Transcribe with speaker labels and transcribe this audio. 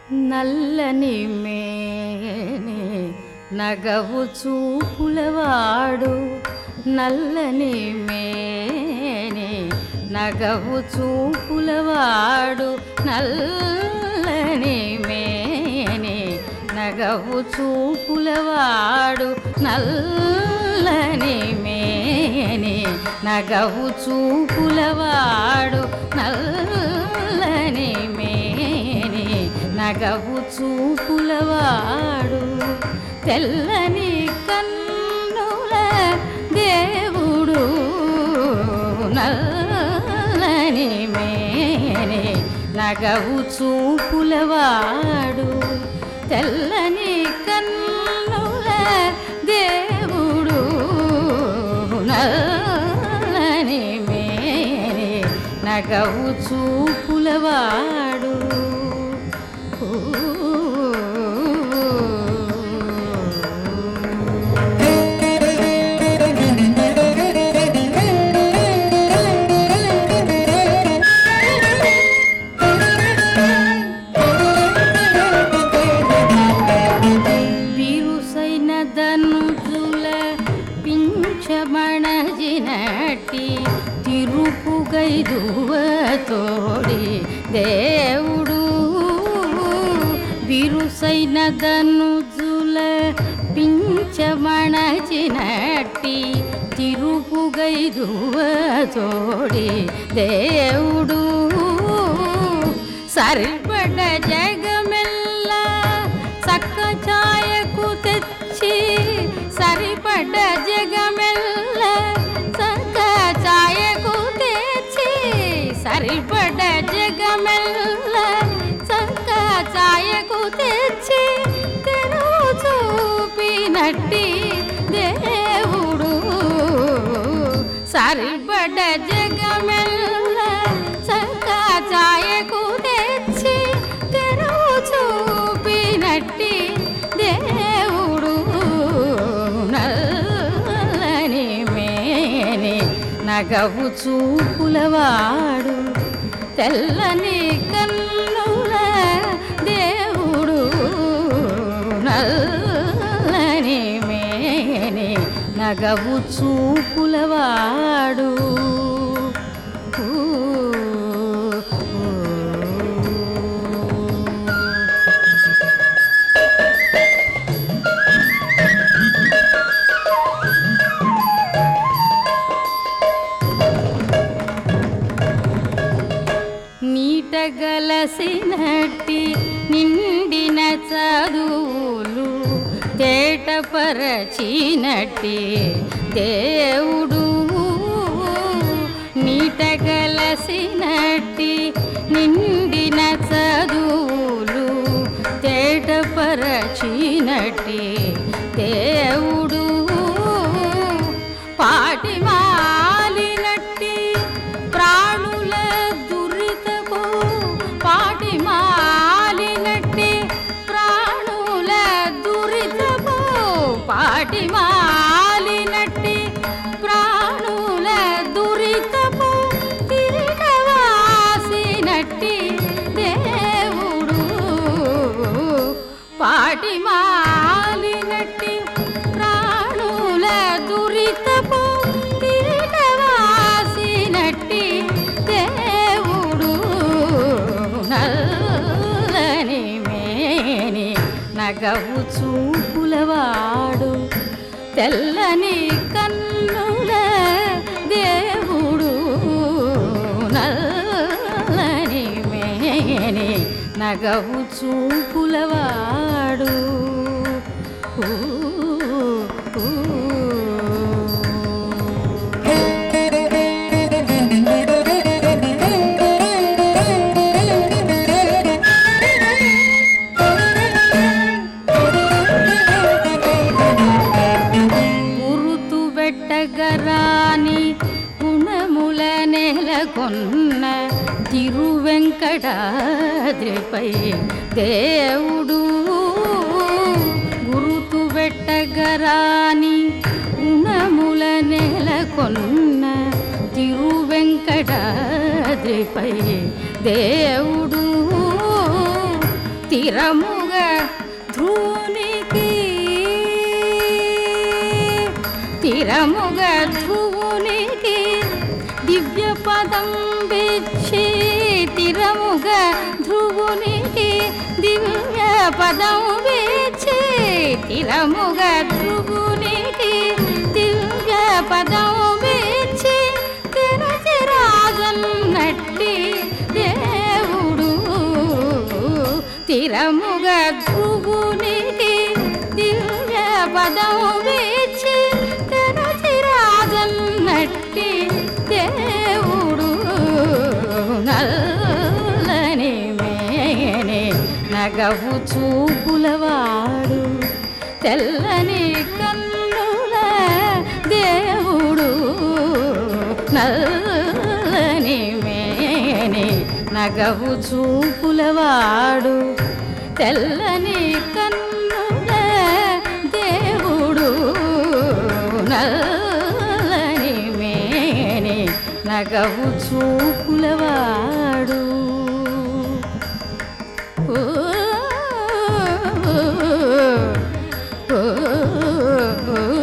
Speaker 1: నల్లని మేనే నగవు చూపులవాడు నల్లని మేనే నగవు చూపులవాడు నల్లని మేనే నగవు చూపులవాడు నల్లని మేనే నగవు చూపులవాడు నల్లని మేనే నగవు చూపులవాడు తెల్లని కన్నుల దేవుడు నల్లని మేనే నగవు చూపులవాడు తెల్లని కన్నుల దేవుడు నల్లని మేనే నగవు చూపులవాడు బిరుసైన ధనుజుల పింఛమణజినటి తిరుపుగైదువ తోడి దేవుడు బిరుసైన ధనుజుల పింఛమణజినటి తిరుపుగైదువ తోడి దేవుడు సరిపడ జగమెల్ల చక్క ఛాయకు తెచ్చి సరిపడ్డ జగమెల్ల చక్క ఛాయకు తెచ్చి సరిపడ్డ జగమెల్ల చక్క ఛాయకు తెచ్చి తెరువు చూపినట్టి దేవుడు సరిపడ్డ జగమెల్ల చక్క ఛాయకు తెచ్చి తెరువు చూపినట్టి దేవుడు నల్లని మేని నగవు చూపులవాడు తెల్లని కన్నుల దేవుడు నల్లని మేని నగవు చూపులవాడు ఊ, ఊ. నీటగలసినట్టి నిండిన చదువులు తేటపరచినట్టి దేవుడు నీటగలసినట్టి నిండిన చదువులు తేటపరచినట్టి దేవుడు పాటి మాలినట్టి ప్రాణుల దురితకు పాటి మాలినట్టి ప్రాణుల దురితకు పాటి మాలినట్టి ప్రాణుల దురితపు తిరిగవాసినట్టి దేవుడు పాటి మాలినట్టి ప్రాణుల దురితపు తిరిగవాసినట్టి దేవుడు నల్లని మేని నగవు చూపులవాడు తెల్లని కన్నుల దేవుడు నల్లని మేని నగవు చూపులవాడు ఊ, ఊ. గురుతు పెట్టగరాని గుణముల నెలకొన్న తిరువెంకటాద్రిపై దేవుడు గురుతు పెట్టగరాని గుణముల నెలకొన్న తిరువెంకటాద్రిపై దేవుడు తిరముగ ధ్రువునికి తిరముగ ధ్రువునికి దివ్య పదం బిచ్చి తిరముగ ధ్రువునికి దివ్య పదం బిచ్చి తిరముగ ధ్రువునికి దివ్య పదం బిచ్చి తిరచిరాజన్నట్టి దేవుడు తిరముగ ధ్రువునికి దివ్య పదం బిచ్చి తిరచిరాజన్నట్టి దేవుడు నల్లని మేనే నగవు చూపులవాడు తెల్లని కన్నుల దేవుడు నల్లని మేనే నగవు చూపులవాడు తెల్లని కన్నుల దేవుడు నల్లని మేనే నగవు చూపులవాడు ఓ ఓ ఓ